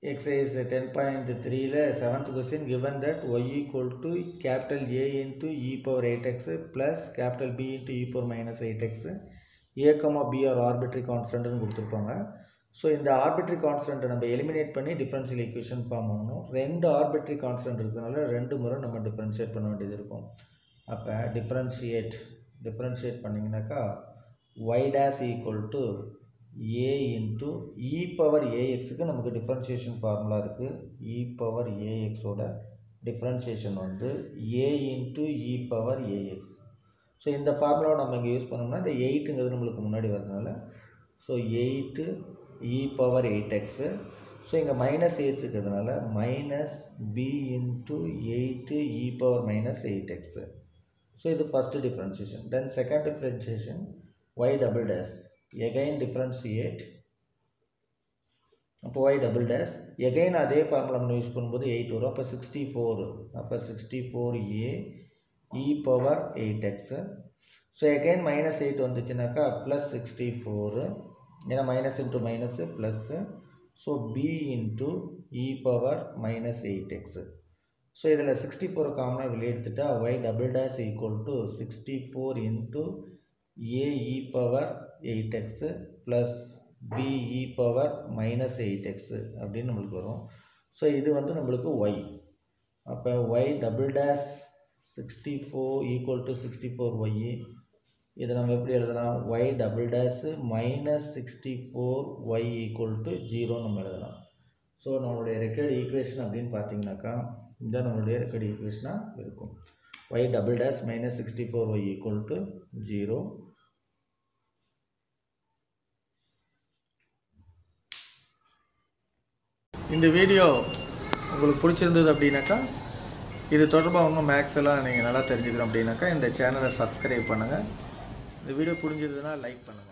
exercise 10.3ல seventh question given that y equal to capital A into e power 8x plus capital B into e power minus 8x a comma b are arbitrary constantனு கொடுத்துருப்பாங்க so இந்த ஆர்பிட்ரி கான்ஸ்டன்ட்டை நம்ம eliminate பண்ணி differential equation form பண்ணணும் ரெண்டு ஆர்பிட்ரி constant இருக்கிறதுனால ரெண்டு முறை நம்ம டிஃப்ரென்ஷியேட் பண்ண வேண்டியது இருக்கும் அப்போ டிஃப்ரென்ஷியேட் டிஃப்ரென்ஷியேட் பண்ணிங்கனாக்கா y dash equal to a into e power ஏஎக்ஸுக்கு நமக்கு டிஃப்ரென்ஷியேஷன் ஃபார்முலா இருக்குது இ பவர் ஏஎக்ஸோட டிஃப்ரென்ஷியேஷன் வந்து a into e power a x so இந்த ஃபார்முலாவை நம்ம இங்கே யூஸ் பண்ணோம்னா இந்த எயிட்டுங்கிறது நம்மளுக்கு முன்னாடி வரதுனால so eight e power eight x so இங்கே மைனஸ் எயிட் இருக்கிறதுனால minus b into eight e power minus eight x so இது first differentiation then second differentiation y double dash again differentiate அப்போ ஒய் டபுள் டேஸ் எகைன் அதே formula நம்ம use பண்ணும்போது eight வரும் அப்போ sixty four அப்போ sixty four a e power eight x so again minus eight வந்துச்சுனாக்கா plus sixty four ஏன்னா minus into minus plus so b into e power minus eight x so இதில் sixty four காமனாக வெளியே எடுத்துட்டா y double dash equal to sixty four into a e power eight x plus b e power minus eight x அப்படின்னு நம்மளுக்கு வரும் so இது வந்து நம்மளுக்கு ஒய் அப்போ y double dash sixty four equal to sixty four y இதை நம்ம எப்படி எழுதலாம் y double dash minus sixty four y equal to ஜீரோன்னு நம்ம எழுதலாம் ஸோ நம்மளுடைய ரெக்கார்டு ஈக்குவேஷன் அப்படின்னு பார்த்தீங்கன்னாக்கா இந்த நம்மளுடைய ரெக்கார்டு ஈக்குவேஷனாக இருக்கும் y double dash minus sixty four y equal to zero இந்த வீடியோ உங்களுக்கு பிடிச்சிருந்தது அப்படின்னாக்கா இது தொடர்பாக இன்னும் மேக்ஸ் எல்லாம் நீங்கள் நல்லா தெரிஞ்சுக்கணும் அப்படின்னாக்கா இந்த சேனலை சப்ஸ்கிரைப் பண்ணுங்கள் இந்த வீடியோ புரிஞ்சதுன்னா லைக் பண்ணுங்கள்